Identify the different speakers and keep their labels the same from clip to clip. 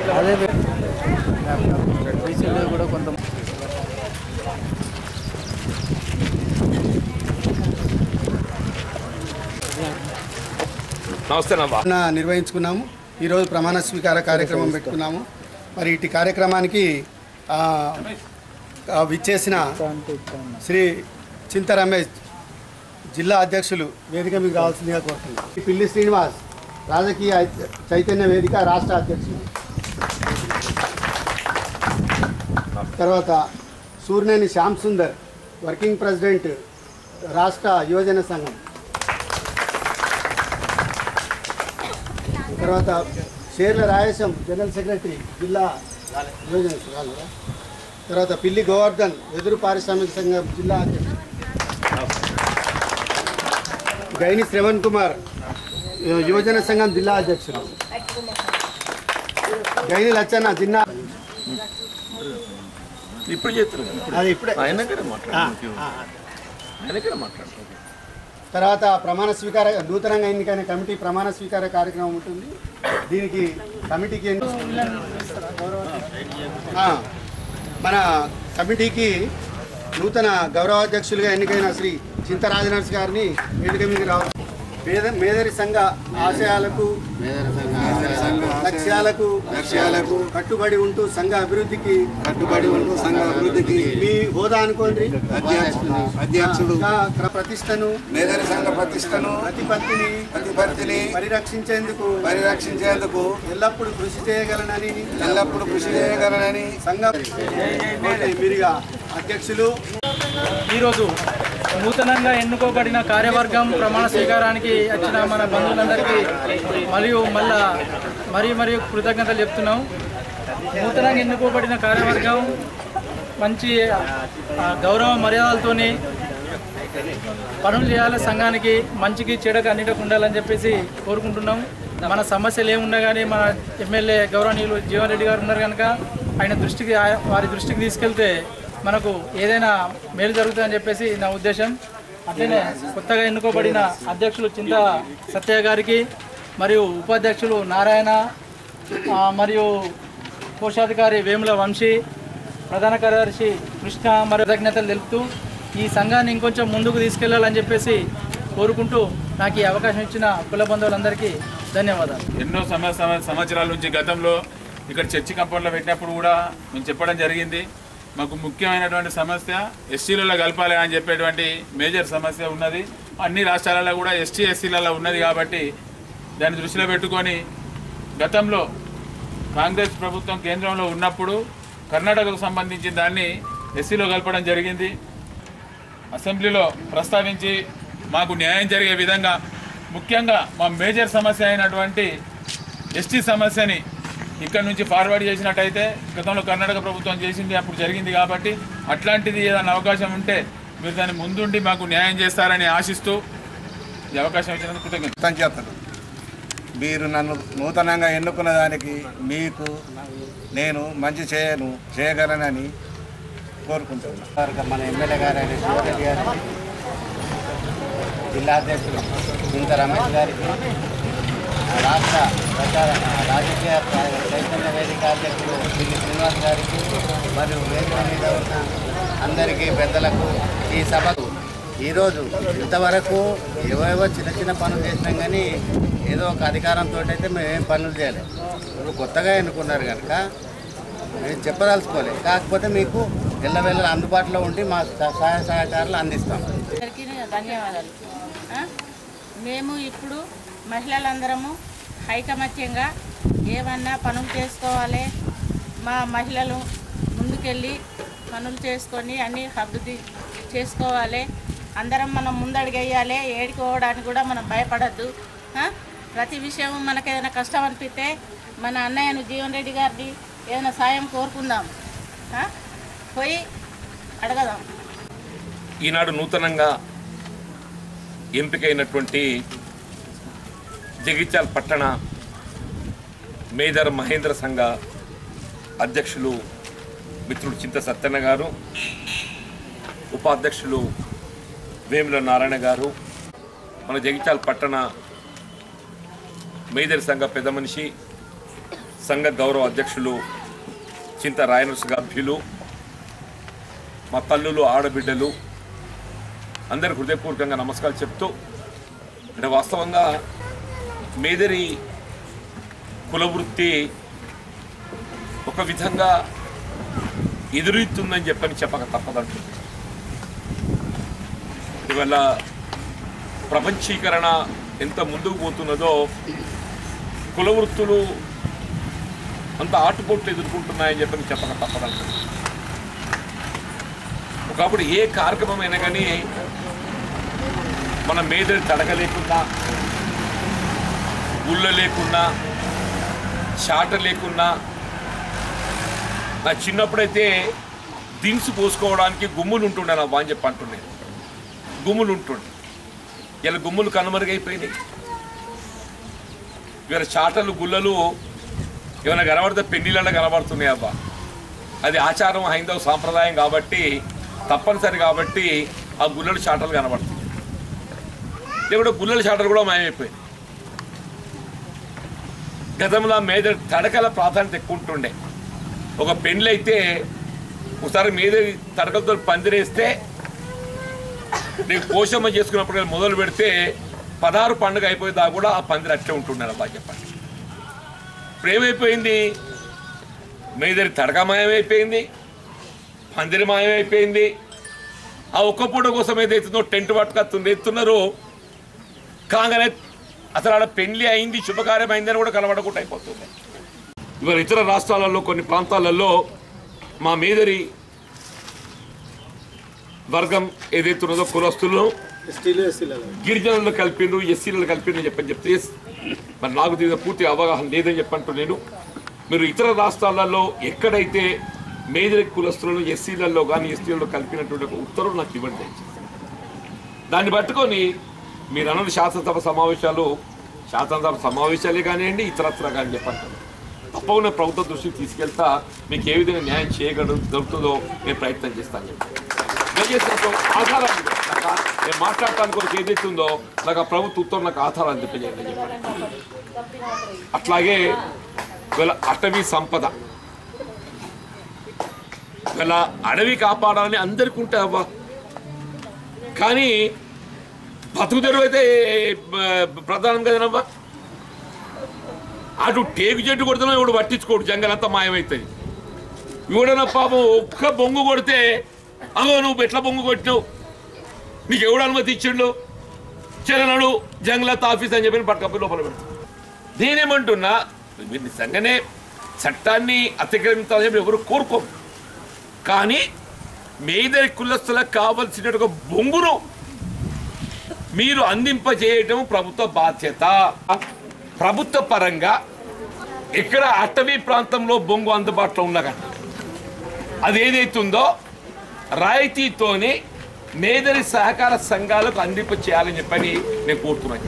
Speaker 1: అదే బీసీలో కూడా కొంత
Speaker 2: నమస్తే నవ్వా
Speaker 3: నిన్న నిర్వహించుకున్నాము ఈరోజు ప్రమాణ స్వీకార కార్యక్రమం పెట్టుకున్నాము మరి ఇటు కార్యక్రమానికి ఆ, ఆ, విచ్చేసిన శ్రీ చింత రమేష్ జిల్లా అధ్యక్షులు వేదిక మీకు రావాల్సిందిగా కోరుతున్నాను పిల్లి శ్రీనివాస్ రాజకీయ చైతన్య వేదిక రాష్ట్ర అధ్యక్షులు తర్వాత సూర్నేని శ్యామ్ సుందర్ వర్కింగ్ ప్రెసిడెంట్ రాష్ట్ర యువజన సంఘం తర్వాత షేర్ల రాయసం జనరల్ సెక్రటరీ జిల్లా యువజన సంఘాలు కదా. తర్వాత పిల్లి గోవర్ధన్ వెదురు పారిశ్రామిక సంఘం జిల్లా అధ్యక్షుడు గైని శ్రవణ్ కుమార్ యు- యువజన సంఘం జిల్లా అధ్యక్షుడు గైని లచ్చన్న జిల్లా
Speaker 2: ఇప్పుడు చెప్తున్నారు
Speaker 3: అది ఇప్పుడే
Speaker 2: ఆయన దగ్గర
Speaker 3: ఆ,
Speaker 2: మాట్లాడు
Speaker 3: ఆ.
Speaker 2: ఆయన దగ్గర మాట్లాడు
Speaker 3: తర్వాత ప్రమాణ స్వీకార నూతనంగా ఎన్నికైన కమిటీ ప్రమాణ స్వీకార కార్యక్రమం ఉంటుంది దీనికి కమిటీకి ఎన్ని- ఆ, మన కమిటీకి నూతన గౌరవాధ్యక్షులుగా ఎన్నికైన శ్రీ చింత రాజనర్స్ గారిని వేదిక మీద రావు మేద మేదరి సంఘ ఆశయాలకు లక్ష్యాలకు లక్ష్యాలకు కట్టుబడి ఉంటూ సంఘ అభివృద్ధికి కట్టుబడి ఉంటూ సంఘ అభివృద్ధికి మీ హోదా అనుకోండి అధ్యక్షుడు ప్రతిష్టను
Speaker 4: మేదరి సంఘ ప్రతిష్టను
Speaker 3: ప్రతిపత్తిని
Speaker 4: ప్రతిపత్తిని
Speaker 3: పరిరక్షించేందుకు
Speaker 4: పరిరక్షించేందుకు
Speaker 3: ఎల్లప్పుడూ కృషి చేయగలనని
Speaker 4: ఎల్లప్పుడూ కృషి చేయగలనని
Speaker 3: సంఘ ఓకే, మీరుగా అధ్యక్షులు
Speaker 1: ఈరోజు నూతనంగా ఎన్నుకోబడిన కార్యవర్గం ప్రమాణ స్వీకారానికి వచ్చిన మన బంధువులందరికీ మరియు మళ్ళా మరీ మరియు కృతజ్ఞతలు చెప్తున్నాం నూతనంగా ఎన్నుకోబడిన కార్యవర్గం మంచి ఆ, గౌరవ మర్యాదలతోని పనులు చేయాలి సంఘానికి మంచికి చెడకు అన్నిటికి ఉండాలని చెప్పేసి కోరుకుంటున్నాం మన సమస్యలు ఏమున్నా కానీ మన ఎమ్మెల్యే గౌరవనీయులు జీవన్ రెడ్డి గారు ఉన్నారు కనుక ఆయన దృష్టికి ఆ- వారి దృష్టికి తీసుకెళ్తే మనకు ఏదైనా మేలు జరుగుతుందని చెప్పేసి నా ఉద్దేశం అట్లనే కొత్తగా ఎన్నుకోబడిన అధ్యక్షులు చింత సత్య గారికి మరియు ఉపాధ్యక్షులు నారాయణ ఆ, మరియు కోశాధికారి వేముల వంశీ ప్రధాన కార్యదర్శి కృష్ణ మరియు కృతజ్ఞతలు తెలుపుతూ ఈ సంఘాన్ని ఇంకొంచెం ముందుకు తీసుకెళ్లాలని చెప్పేసి కోరుకుంటూ నాకు ఈ అవకాశం ఇచ్చిన కుల బంధువులందరికీ ధన్యవాదాలు
Speaker 5: ఎన్నో సమయ సమయ- సంవత్సరాల నుంచి గతంలో ఇక్కడ చర్చి కంపౌండ్లో పెట్టినప్పుడు కూడా మేము చెప్పడం జరిగింది మాకు ముఖ్యమైనటువంటి సమస్య ఎస్సీలలో కలపాలి అని చెప్పేటువంటి మేజర్ సమస్య ఉన్నది అన్ని రాష్ట్రాలలో కూడా ఎస్టీ ఎస్సీలలో ఉన్నది కాబట్టి దాన్ని దృష్టిలో పెట్టుకొని గతంలో కాంగ్రెస్ ప్రభుత్వం కేంద్రంలో ఉన్నప్పుడు కర్ణాటకకు సంబంధించిన దాన్ని ఎస్సీలో కలపడం జరిగింది అసెంబ్లీలో ప్రస్తావించి మాకు న్యాయం జరిగే విధంగా ముఖ్యంగా మా మేజర్ సమస్య అయినటువంటి ఎస్టీ సమస్యని ఇక్కడ నుంచి ఫార్వర్డ్ చేసినట్టయితే గతంలో కర్ణాటక ప్రభుత్వం చేసింది అప్పుడు జరిగింది కాబట్టి అట్లాంటిది ఏదైనా అవకాశం ఉంటే మీరు దాన్ని ముందుండి మాకు న్యాయం చేస్తారని ఆశిస్తూ ఈ అవకాశం ఇచ్చినందుకు కృతజ్ఞత
Speaker 4: కృతజ్ఞతలు మీరు నన్ను నూతనంగా ఎన్నుకున్న దానికి మీకు నేను మంచి చేయను చేయగలనని కోరుకుంటున్నాను
Speaker 3: మన ఎమ్మెల్యే గారు అయిన శివరెడ్డి గారికి జిల్లా అధ్యక్షులు చింత రమేష్ గారికి రాష్ట్ర ప్రచార రాజకీయ చైతన్య వేదిక అధ్యక్షులు పిల్లి శ్రీనివాస్ గారికి మరియు వేదిక మీద ఉన్న అందరికీ పెద్దలకు ఈ సభకు ఈరోజు ఇంతవరకు ఏవేవో చిన్న చిన్న పనులు చేసినాం కానీ ఏదో ఒక అధికారంతో అయితే మేము ఏం పనులు చేయలేదు ఇప్పుడు కొత్తగా ఎన్నుకున్నారు కనుక మేము చెప్పదలుచుకోలేదు కాకపోతే మీకు ఎల్లవెల్ల అందుబాటులో ఉండి మా సహాయ సహకారాలు అందిస్తాం
Speaker 6: అందరికీ ధన్యవాదాలు ఆ? మేము ఇప్పుడు మహిళలందరము ఐకమత్యంగా ఏమన్నా పనులు చేసుకోవాలి మా మహిళలు ముందుకెళ్ళి పనులు చేసుకొని అన్ని అభివృద్ధి చేసుకోవాలి అందరం మనం ముందడుగేయాలి ఏడుకోవడానికి కూడా మనం భయపడద్దు ఆ? ప్రతి విషయం మనకు ఏదైనా కష్టం అనిపిస్తే మన అన్నయ్యను జీవన్ రెడ్డి గారిని ఏదైనా సాయం కోరుకుందాం ఆ? పోయి అడగదాం
Speaker 2: ఈనాడు నూతనంగా ఎంపికైనటువంటి జగిత్యాల పట్టణ మేదర్ మహేంద్ర సంఘ అధ్యక్షులు మిత్రుడు చింత సత్యన్న గారు ఉపాధ్యక్షులు వేముల నారాయణ గారు మన జగిత్యాల పట్టణ మేదర్ సంఘ పెద్ద మనిషి సంఘ గౌరవ అధ్యక్షులు చింత రాయనర్స్ గభ్యులు మా తల్లులు ఆడబిడ్డలు అందరికి హృదయపూర్వకంగా నమస్కారాలు చెప్తూ అంటే వాస్తవంగా మేదరి కులవృత్తి ఒక విధంగా ఎదురుతుందని చెప్పని చెప్పక తప్పదంటుంది ఇవాళ ప్రపంచీకరణ ఎంత ముందుకు పోతున్నదో కుల వృత్తులు అంత ఆటుపోట్లు ఎదుర్కొంటున్నాయని చెప్పని చెప్పక తప్పదంటుంది ఒకప్పుడు ఏ కార్యక్రమమైనా కానీ మన మేదరి తడక లేకుండా గుళ్ళ లేకున్నా చాట లేకున్నా నా చిన్నప్పుడైతే దినుసు పోసుకోవడానికి గుమ్ములు ఉంటుండే నా బాగా చెప్పి అంటుండే గుమ్ములు ఉంటుండే ఇలా గుమ్ములు కనుమరుగైపోయినాయి ఇవాళ చాటలు గుల్లలు ఏమైనా కనబడితే పెళ్లిళ్ళ కనబడుతున్నాయి అబ్బా అది ఆచారం హైందవ సాంప్రదాయం కాబట్టి తప్పనిసరి కాబట్టి ఆ గుల్లలు చాటలు కనబడుతుంది లేకుంటే గుల్లల చాటలు కూడా మాయమైపోయింది గతంలో మేజర్ తడకల ప్రాధాన్యత ఎక్కువ ఉంటుండే ఒక పెండ్లి అయితే ఒకసారి మీద తడకలతో పందిరేస్తే నీకు పోషమ్మ చేసుకున్నప్పుడు మొదలు పెడితే పదహారు పండుగ అయిపోయేదా కూడా ఆ పందిరి అట్లే ఉంటున్నారు బాగా చెప్పండి ఇప్పుడు ఏమైపోయింది మీదరి తడక మాయమైపోయింది పందిరి మాయమైపోయింది ఆ ఒక్క పూట కోసం ఏదైతుందో టెంట్ పట్టుకొస్తుంది ఎత్తున్నారు కాగానే అసలు ఆడ పెళ్లి అయింది శుభకార్యం అయిందని కూడా కనబడకుండా అయిపోతుంది ఇవాళ ఇతర రాష్ట్రాలలో కొన్ని ప్రాంతాలలో మా మేదరి వర్గం ఏదైతే ఉన్నదో కులస్తులు గిరిజనులు కలిపిండ్రు ఎస్సీలను కలిపిండ్రు అని చెప్పని చెప్తే yes, మరి నాకు దీని పూర్తి అవగాహన లేదని చెప్పంటూ నేను మీరు ఇతర రాష్ట్రాలలో ఎక్కడైతే మేజర్ కులస్తులను ఎస్సీలలో కానీ ఎస్టీలలో కలిపినటువంటి ఒక ఉత్తర్వులు నాకు ఇవ్వండి దయచేసి. దాన్ని పట్టుకొని మీరు అన్నది శాసనసభ సమావేశాలు శాసనసభ సమావేశాలే కానివ్వండి ఇతరత్ర కానీ చెప్పంటారు తప్పకుండా ప్రభుత్వ దృష్టికి తీసుకెళ్తా మీకు ఏ విధంగా న్యాయం చేయగలరు దొరుకుతుందో నేను ప్రయత్నం చేస్తాను చెప్పి దయచేసి నాకు ఆధారం ఉంది. నాకు ఆ- నేను మాట్లాడటానికి కొరకు ఏదైతే ఉందో నాకు ఆ ప్రభుత్వ ఉత్తరం నాకు ఆధారాలు తెలియజేయండి అని చెప్పండి అట్లాగే వీళ్ళ అటవీ సంపద వీళ్ళ అడవి కాపాడాలని అందరికీ ఉంటాయి అవ్వ కానీ బతుకు తెరువు అయితే బ- ప్రధానం కదనవ్వా అటు టేకు చెట్టు కొడుతున్నా ఇప్పుడు పట్టించుకోడు జంగల్ అంతా మాయమవుతుంది ఎవడన్నా పాపం ఒక్క బొంగు కొడితే అగో నువ్వు ఎట్లా బొంగు కొట్టినావు నీకు ఎవడు అనుమతి ఇచ్చిండు చలనడు జంగలత్ ఆఫీస్ అని చెప్పి పట్టుకపోయి లోపల పెడతాడు నేనేమంటున్నా మీరు నిజంగానే చట్టాన్ని అతిక్రమించాలని చెప్పి ఎవరు కోరుకోరు కానీ మేదరి కులస్తులకు కావలసిన ఒక బొంగును మీరు అందింపజేయటం ప్రభుత్వ బాధ్యత ప్రభుత్వ పరంగా ఇక్కడ అటవీ ప్రాంతంలో బొంగు అందుబాటులో ఉన్నా కానీ అది ఏదైతుందో రాయితీతోని మేదరి సహకార సంఘాలకు అందింప చేయాలని చెప్పని నేను కోరుతున్నాను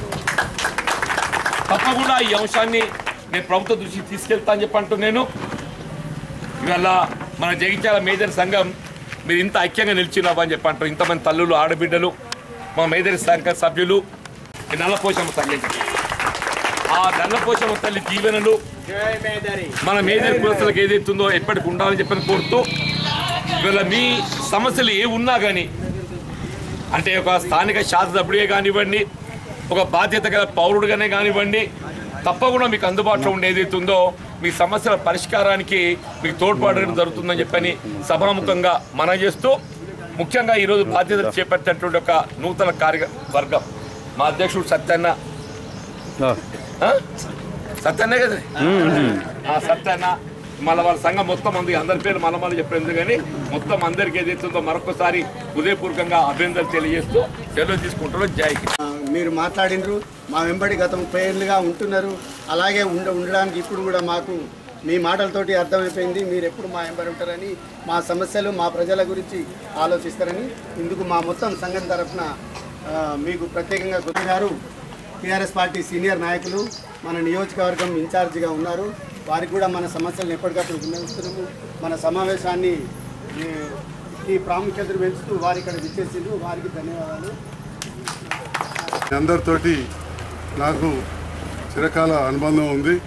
Speaker 2: తప్పకుండా ఈ అంశాన్ని నేను ప్రభుత్వ దృష్టికి తీసుకెళ్తా అని చెప్పి అంటూ నేను ఇవాళ మన జగిత్యాల మేజర్ సంఘం మీరు ఇంత ఐక్యంగా నిలిచినావా అని చెప్పి అంటారు ఇంతమంది తల్లులు ఆడబిడ్డలు మా మేదరి సంఘ సభ్యులు ఈ నల్లపోషమ్మ తల్లి ఆ నల్లపోషమ్మ తల్లి దీవెనలు మన మేజర్ కులస్తులకు ఏదైతుందో ఎప్పటికి ఉండాలని చెప్పని కోరుతూ ఇవాళ మీ సమస్యలు ఏ ఉన్నా కానీ అంటే ఒక స్థానిక శాసనసభ్యుడిగా కానివ్వండి ఒక బాధ్యత గల పౌరుడుగానే కానివ్వండి తప్పకుండా మీకు అందుబాటులో ఉండే ఏదైతే ఉందో మీ సమస్యల పరిష్కారానికి మీకు తోడ్పడడం జరుగుతుందని చెప్పని సభాముఖంగా మనం చేస్తూ ముఖ్యంగా ఈరోజు బాధ్యత చేపట్టినటువంటి ఒక నూతన కార్యవర్గం మా అధ్యక్షుడు సత్యన్న ఆ? సత్యన్నే కదా ఆ సత్యన్న మళ్ళీ వాళ్ళ సంఘం మొత్తం మంది అందరి పేరు మళ్ళీ మళ్ళీ చెప్పేందుకు కానీ మొత్తం అందరికీ ఏదైతుందో మరొకసారి హృదయపూర్వకంగా అభినందనలు తెలియజేస్తూ సెలవు తీసుకుంటారు జై హింద్.
Speaker 7: మీరు మాట్లాడినరు మా వెంబడి గతం పేర్లుగా ఉంటున్నారు అలాగే ఉండ ఉండడానికి ఇప్పుడు కూడా మాకు మీ మాటలతోటి అర్థమైపోయింది మీరు ఎప్పుడు మా వెంబడి ఉంటారని మా సమస్యలు మా ప్రజల గురించి ఆలోచిస్తారని ఇందుకు మా మొత్తం సంఘం తరఫున ఆ, మీకు ప్రత్యేకంగా గుర్తు గారు టీఆర్ఎస్ పార్టీ సీనియర్ నాయకులు మన నియోజకవర్గం ఇన్ఛార్జిగా ఉన్నారు వారికి కూడా మన సమస్యలను ఎప్పటికప్పుడు విన్నవిస్తున్నాము మన సమావేశాన్ని ఈ, ఈ ప్రాముఖ్యతను పెంచుతూ వారు ఇక్కడ విచ్చేసిండ్రు వారికి ధన్యవాదాలు
Speaker 8: మీ అందరితోటి నాకు చిరకాల అనుబంధం ఉంది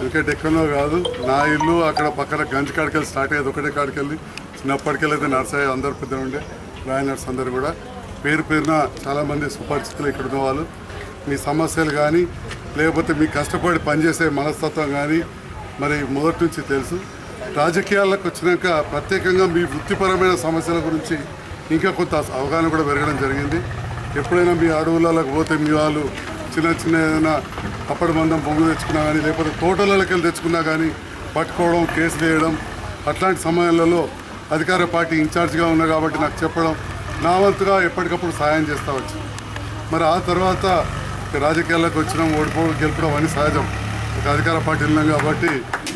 Speaker 8: ఎందుకంటే ఎక్కడో కాదు నా ఇల్లు అక్కడ పక్కన గంజి కాడికెళ్ళి స్టార్ట్ అయ్యేది ఒకటే కాడికెళ్ళి చిన్నప్పటికెళ్ళి అయితే నర్సయ్య అందరు పెద్ద ఉండే రాయ నర్స్ అందరు కూడా పేరు పేరున చాలామంది సుపరిచితులు ఇక్కడ ఉన్న వాళ్ళు మీ సమస్యలు కానీ లేకపోతే మీ కష్టపడి పనిచేసే మనస్తత్వం కానీ మరి మొదటి నుంచి తెలుసు రాజకీయాలకు వచ్చినాక ప్రత్యేకంగా మీ వృత్తిపరమైన సమస్యల గురించి ఇంకా కొంత అవగాహన కూడా పెరగడం జరిగింది ఎప్పుడైనా మీ అడవులకు పోతే మీ వాళ్ళు చిన్న చిన్న ఏదైనా అప్పటి మందం బొంగు తెచ్చుకున్నా కానీ లేకపోతే తోటలకి వెళ్ళి తెచ్చుకున్నా కానీ పట్టుకోవడం కేసులు వేయడం అట్లాంటి సమయాలలో అధికార పార్టీ ఇన్ఛార్జ్గా ఉన్నా కాబట్టి నాకు చెప్పడం నా వంతుగా ఎప్పటికప్పుడు సాయం చేస్తూ వచ్చింది మరి ఆ తర్వాత ఇక రాజకీయాల్లోకి వచ్చినాం ఓడిపోవడం గెలుపడం అని సహజం ఒక అధికార పార్టీ ఉన్నాం కాబట్టి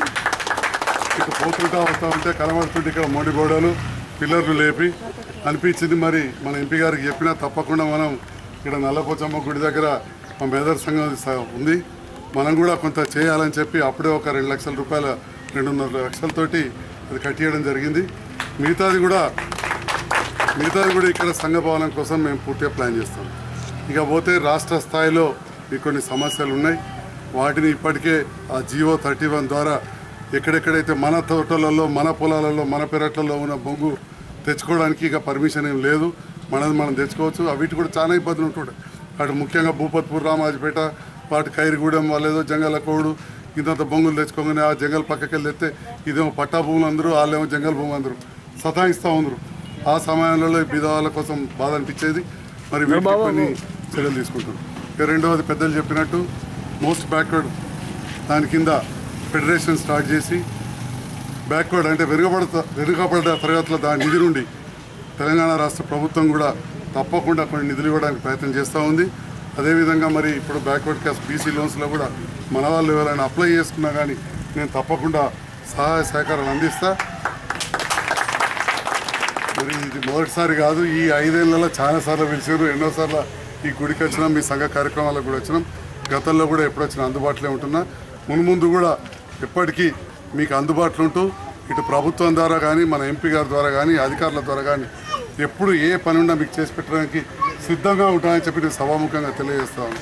Speaker 8: ఇక పోతుంటా వస్తూ ఉంటే కనబడుతుంటే ఇక్కడ మొండి గోడలు పిల్లర్లు లేపి అనిపించింది మరి మన ఎంపీ గారికి చెప్పినా తప్పకుండా మనం ఇక్కడ నల్లపోచమ్మ గుడి దగ్గర మా మేదర్ సంఘం స- ఉంది మనం కూడా కొంత చేయాలని చెప్పి అప్పుడే ఒక రెండు లక్షల రూపాయల రెండున్నర లక్షలతోటి అది కట్టియడం జరిగింది మిగతాది కూడా మిగతాది కూడా ఇక్కడ సంఘ భవనం కోసం మేము పూర్తిగా ప్లాన్ చేస్తాం ఇక పోతే రాష్ట్ర స్థాయిలో మీకు కొన్ని సమస్యలు ఉన్నాయి వాటిని ఇప్పటికే ఆ జియో థర్టీ వన్ ద్వారా ఎక్కడెక్కడైతే మన తోటలలో మన పొలాలలో మన పెరట్లలో ఉన్న బొంగు తెచ్చుకోవడానికి ఇక పర్మిషన్ ఏం లేదు మనది మనం తెచ్చుకోవచ్చు అవిటి కూడా చాలా ఇబ్బందులు ఉంటుంటాయి అటు ముఖ్యంగా భూపత్పూర్ రామాజపేట వాటి ఖైరిగూడెం వాళ్ళేదో జంగల కోడు ఇంతంత బొంగులు తెచ్చుకోగానే ఆ జంగల్ పక్కకి వెళ్ళి తెస్తే ఇదేమో పట్టా భూములు అందరూ వాళ్ళేమో జంగల్ భూములు అందరూ సతాయిస్తూ ఉందరు ఆ సమయంలో ఈ బీదవాళ్ళ కోసం బాధ అనిపించేది మరి వీటికి కొన్ని చర్యలు తీసుకుంటాం ఇక రెండవది పెద్దలు చెప్పినట్టు మోస్ట్ బ్యాక్వర్డ్ దాని కింద ఫెడరేషన్ స్టార్ట్ చేసి బ్యాక్వర్డ్ అంటే వెనుకబడత వెనుకబడ్డ తరగతుల దాని నిధి నుండి తెలంగాణ రాష్ట్ర ప్రభుత్వం కూడా తప్పకుండా కొన్ని నిధులు ఇవ్వడానికి ప్రయత్నం చేస్తూ ఉంది అదేవిధంగా మరి ఇప్పుడు బ్యాక్వర్డ్ క్లాస్ బీసీ లోన్స్లో కూడా మన వాళ్ళు ఎవరైనా అప్లై చేసుకున్నా కానీ నేను తప్పకుండా సహాయ సహకారాలు అందిస్తా మరి ఇది మొదటిసారి కాదు ఈ ఐదేళ్లలో చాలా సార్లు పిలిచారు ఎన్నోసార్లు ఈ గుడికి వచ్చినాం మీ సంఘ కార్యక్రమాలకు కూడా వచ్చినాం గతంలో కూడా ఎప్పుడు వచ్చినా అందుబాటులో ఉంటున్నా మున్ముందు కూడా ఎప్పటికీ మీకు అందుబాటులో ఉంటూ ఇటు ప్రభుత్వం ద్వారా కానీ మన ఎంపీ గారి ద్వారా కానీ అధికారుల ద్వారా కానీ ఎప్పుడు ఏ పని ఉన్నా మీకు చేసి పెట్టడానికి సిద్ధంగా ఉంటామని చెప్పి నేను సభాముఖంగా తెలియజేస్తాను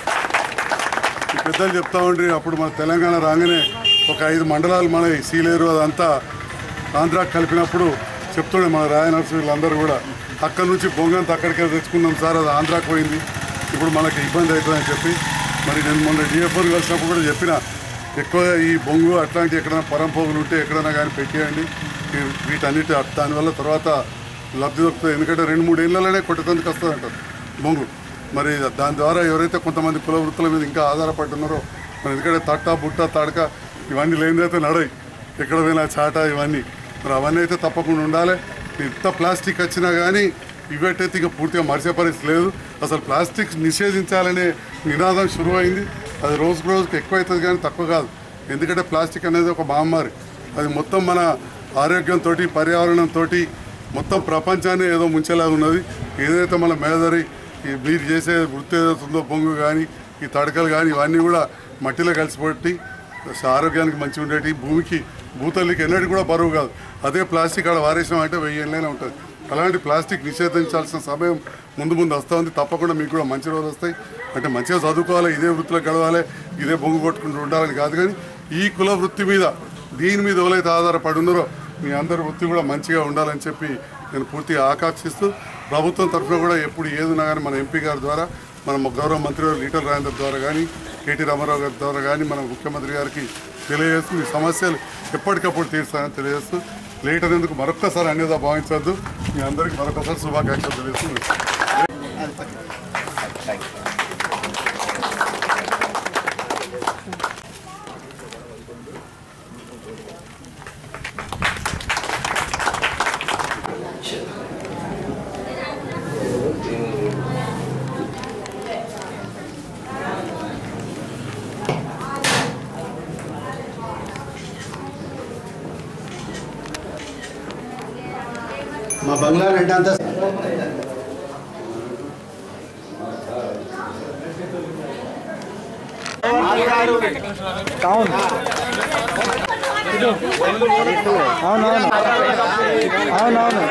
Speaker 8: ఈ పెద్దలు చెప్తా ఉండి అప్పుడు మన తెలంగాణ రాగానే ఒక ఐదు మండలాలు మన ఈ సీలేరు అదంతా ఆంధ్రాకి కలిపినప్పుడు చెప్తుండే మన రాయనర్సు వీళ్ళందరూ కూడా అక్కడి నుంచి బొంగంత అక్కడికే తెచ్చుకున్నాం సార్ అది ఆంధ్రాకి పోయింది ఇప్పుడు మనకి ఇబ్బంది అవుతుందని చెప్పి మరి నేను మొన్న డిఎఫ్ఓని కలిసినప్పుడు కూడా చెప్పిన ఎక్కువ ఈ బొంగు అట్లాంటి ఎక్కడైనా పరంపోగులు ఉంటే ఎక్కడైనా కానీ పెట్టేయండి ఈ- వీటన్నిటి దానివల్ల తర్వాత లబ్ధి దొరుకుతుంది ఎందుకంటే రెండు మూడు ఏళ్ళలోనే కొట్టేందుకు వస్తుంది అంటారు బొంగు మరి దాని ద్వారా ఎవరైతే కొంతమంది కుల వృత్తుల మీద ఇంకా ఆధారపడి ఉన్నారో మరి ఎందుకంటే తట్ట బుట్ట తడక ఇవన్నీ లేనిదైతే నడయి ఎక్కడ పోయినా చాట ఇవన్నీ మరి అవన్నీ అయితే తప్పకుండా ఉండాలి ఎంత ప్లాస్టిక్ వచ్చినా కానీ ఇవట్టయితే ఇక పూర్తిగా మరిసే పరిస్థితి లేదు అసలు ప్లాస్టిక్ నిషేధించాలనే నినాదం శురువైంది అది రోజుకు రోజుకు ఎక్కువ అవుతుంది కానీ తక్కువ కాదు ఎందుకంటే ప్లాస్టిక్ అనేది ఒక మహమ్మారి అది మొత్తం మన ఆరోగ్యంతో పర్యావరణంతో మొత్తం ప్రపంచాన్ని ఏదో ముంచేలా ఉన్నది ఏదైతే మన మేదరి ఈ మీరు చేసే వృత్తి ఏదైతే ఉందో బొంగు కానీ ఈ తడకలు కానీ ఇవన్నీ కూడా మట్టిలో కలిసిపెట్టి ఆరోగ్యానికి మంచిగా ఉండేటి భూమికి భూతల్లికి ఎన్నటి కూడా బరువు కాదు అదే ప్లాస్టిక్ ఆడ వారేసాం అంటే వెయ్యి ఏళ్ళైనా ఉంటుంది అలాంటి ప్లాస్టిక్ నిషేధించాల్సిన సమయం ముందు ముందు వస్తూ ఉంది తప్పకుండా మీకు కూడా మంచి రోజులు వస్తాయి అంటే మంచిగా చదువుకోవాలి ఇదే వృత్తిలో గడవాలి ఇదే బొంగు కొట్టుకుంటూ ఉండాలని కాదు కానీ ఈ కుల వృత్తి మీద దీని మీద ఎవరైతే ఆధారపడి ఉన్నారో మీ అందరి వృత్తి కూడా మంచిగా ఉండాలని చెప్పి నేను పూర్తిగా ఆకాంక్షిస్తూ ప్రభుత్వం తరఫున కూడా ఎప్పుడు ఏదున్నా కానీ మన ఎంపీ గారి ద్వారా మన గౌరవ మంత్రి గారు ఈటల రాజేందర్ ద్వారా కానీ కేటీ రామారావు గారి ద్వారా కానీ మన ముఖ్యమంత్రి గారికి తెలియజేస్తూ ఈ సమస్యలు ఎప్పటికప్పుడు తీరుస్తానని తెలియజేస్తూ లేట్ అనేందుకు మరొక్కసారి అన్యదా భావించవద్దు మీ అందరికీ మరొకసారి శుభాకాంక్షలు తెలియజేస్తూ
Speaker 7: మా బంగ్లా రెండంతా
Speaker 1: అవునవును అవునవును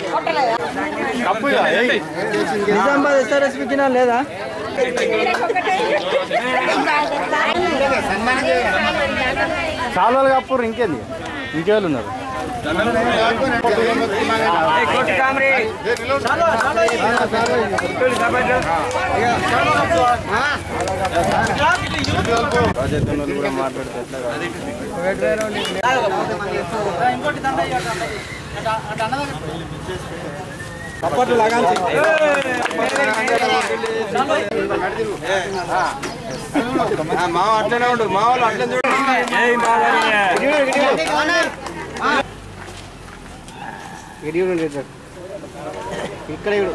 Speaker 1: నిజామాబాద్ ఎస్ఆర్ఎస్పి కినా లేదా
Speaker 6: సన్మానం
Speaker 1: చాలా రోజులు కప్పురు ఇంకేంది ఇంకేళ్ళు ఉన్నారు
Speaker 3: మా అట్లనే ఉండు మా వాళ్ళు అట్లనే చూడు
Speaker 1: ఇక్కడ ఇడు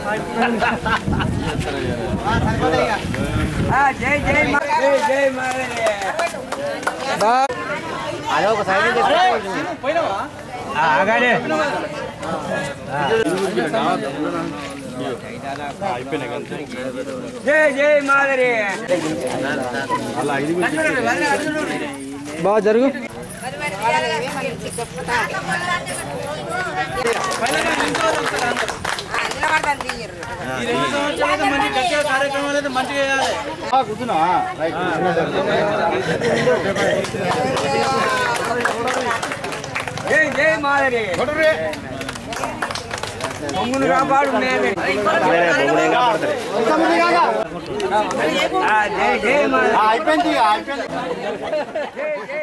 Speaker 1: బాగా జరుగు ఈ రెండు సంవత్సరాలు మంచి గట్టిగా కార్యక్రమాలు అయితే మంచిగా చేయాలి
Speaker 7: కూర్చున్నా రైట్ అయిపోయింది అయిపోయింది